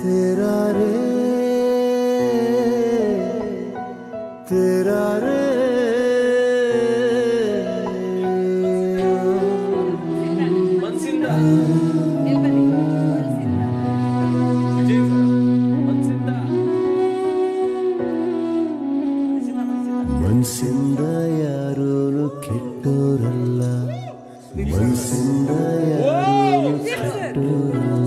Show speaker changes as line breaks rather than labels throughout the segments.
तेरा रे तेरा रे
ಮನ್ಸಿಂದ ವಿಜಯ್ ಸರ್ ಮನ್ಸಿಂದ
ಮನ್ಸಿಂದ ಯಾರೂ ಕೆಟ್ಟೋರಲ್ಲ ಮನ್ಸಿಂದ ಯಾರೂ ಕೆಟ್ಟೋರಲ್ಲ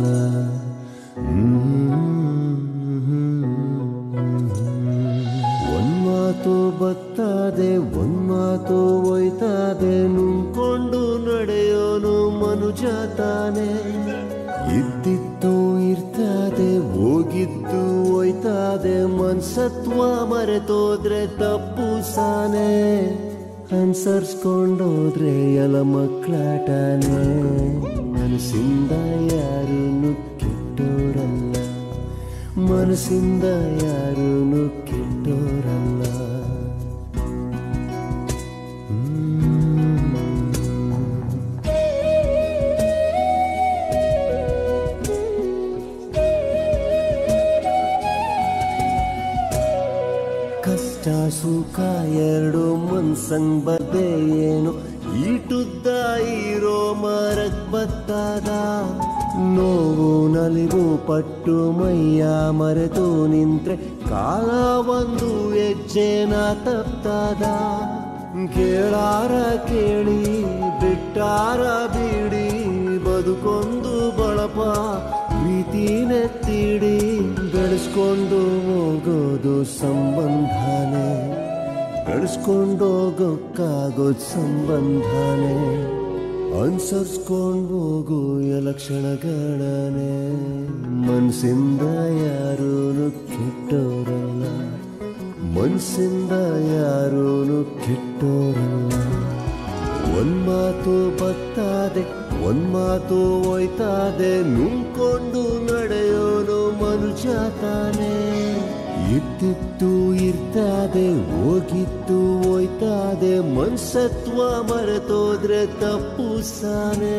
ಒಂದ್ ಮಾತು ಬತ್ತಾದೆ ಒಂದ್ ಮಾತು ಒಯ್ತಾದೆ ನುಂಕೊಂಡು ನಡೆಯೋನು ಮನುಜ ತಾನೆ ಇದ್ದಿತ್ತು ಇರ್ತಾದೆ ಹೋಗಿದ್ದು ಒಯ್ತಾದೆ ಮನ್ಸತ್ವ ಮರೆತೋದ್ರೆ ತಪ್ಪು ಸಾನೆ ಅನ್ಸರ್ಸ್ಕೊಂಡೋದ್ರೆ ಎಲ ಮಕ್ಕಳಾಟನೆ ಮನಸ್ಸಿಂದ ಯಾರು ಕೆಟ್ಟೋರಲ್ಲ ಮನಸ್ಸಿಂದ ಯಾರೂ ಕೆಟ್ಟೋರಲ್ಲ ಕಷ್ಟ ಸುಖ ಎರಡು ಮನ್ಸಂಗ್ ಬರ್ದೆ ಏನು ಈಟುದ್ದ ಇರೋ ಮರಕ್ ಬತ್ತಾದ ನೋವು ನಲಿವು ಪಟ್ಟು ಮೈಯ ಮರೆತು ನಿಂತ್ರೆ ಕಾಲ ಒಂದು ಹೆಜ್ಜೆನ ತಪ್ತಾದ ಕೇಳಾರ ಕೇಳಿ ಬಿಟ್ಟಾರ ಬಿಡಿ ಬದುಕೊಂದು ಬಳಪ ಪ್ರೀತಿನೆತ್ತಿಡಿ ಬೆಳೆಸ್ಕೊಂಡು ಹೋಗೋದು ಸಂಬಂಧನೇ ಬೆಳೆಸ್ಕೊಂಡು ಹೋಗೋಕ್ಕಾಗೋದು ಸಂಬಂಧನೇ ಅನ್ಸರ್ಸ್ಕೊಂಡು ಹೋಗು ಲಕ್ಷಣಗಳನೆ ಮನ್ಸಿಂದ ಯಾರೂ ಕೆಟ್ಟೋರಲ್ಲ ಮನ್ಸಿಂದ ಯಾರೂ ಕೆಟ್ಟೋರಲ್ಲ ಒಂದ್ ಮಾತು ಬತ್ತಾದೆ ಒಂದ್ ಮಾತು ಒಯ್ತಾದೆ ನುಂಕೊಂಡು ನಡೆಯೋನು ಮನುಷ್ಯ ತಾನೆ ಇದ್ದಿತ್ತು ಇರ್ತಾದೆ ಹೋಗಿತ್ತು ಒಯ್ತಾದೆ ಮನ್ಸತ್ವ ಮರೆತೋದ್ರೆ ತಪ್ಪು ಸಾನೆ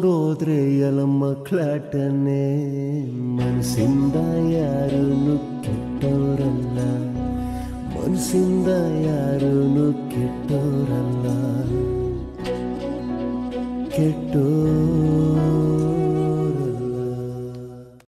ಅನ್ಸರ್ಸ್ಕೊಂಡೋದ್ರೆ ಎಲ ಮಕ್ಕಳಾಟನೆ ಮನಸ್ಸಿಂದ ಯಾರು